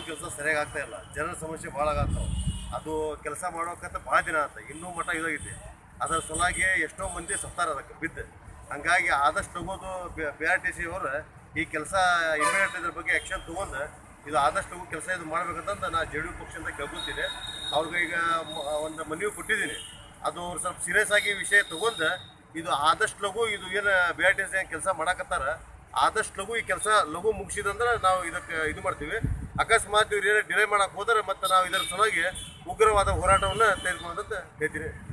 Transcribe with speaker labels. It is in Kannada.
Speaker 1: ಕೆಲಸ ಸರಿಯಾಗಿ ಆಗ್ತಾ ಇಲ್ಲ ಜನರ ಸಮಸ್ಯೆ ಭಾಳ ಆಗತ್ತಾವ ಅದು ಕೆಲಸ ಮಾಡೋಕಂತ ಭಾಳ ದಿನ ಆತ ಇನ್ನೂ ಮಠ ಇದಾಗೈತಿ ಅದರ ಸಲುವಾಗಿ ಎಷ್ಟೋ ಮಂದಿ ಸತ್ತಾರ ಅದಕ್ಕೆ ಬಿದ್ದು ಹಂಗಾಗಿ ಆದಷ್ಟು ಲಘುದು ಬಿ ಆರ್ ಟಿ ಸಿ ಅವರು ಈ ಕೆಲಸ ಇಮಿಡಿಯೇಟ್ ಇದ್ರ ಬಗ್ಗೆ ಆ್ಯಕ್ಷನ್ ತೊಗೊಂಡು ಇದು ಆದಷ್ಟು ಲಘು ಕೆಲಸ ಇದು ಮಾಡ್ಬೇಕಂತ ನಾ ಜೆ ಡಿ ಯು ಪಕ್ಷದಿಂದ ಕೇಳ್ಕೊತೀನಿ ಅವ್ರಿಗೆ ಈಗ ಮ- ಒಂದು ಮನವಿ ಕೊಟ್ಟಿದ್ದೀನಿ ಅದು ಅವ್ರು ಸ್ವಲ್ಪ ಸೀರಿಯಸ್ ಆಗಿ ವಿಷಯ ತಗೊಂಡು ಇದು ಆದಷ್ಟು ಲಘು ಇದು ಏನು ಬಿ ಆರ್ ಟಿ ಸಿ ಕೆಲಸ ಮಾಡಕತ್ತಾರ ಆದಷ್ಟು ಲಘು ಈ ಕೆಲಸ ಲಘು ಮುಗಿಸಿದಂದ್ರೆ ನಾವು ಇದಕ್ಕೆ ಇದು ಮಾಡ್ತೀವಿ ಅಕಸ್ಮಾತ್ ಇವ್ರು ಏನೋ ಡಿಲೇ ಮಾಡಕ್ಕೆ ಹೋದರೆ ಮತ್ತೆ ನಾವು ಇದರ ಸಲುವಾಗಿ ಉಗ್ರವಾದ ಹೋರಾಟವನ್ನು ತೆಗೆದುಕೊಂಡಂತ ಹೇಳ್ತೀನಿ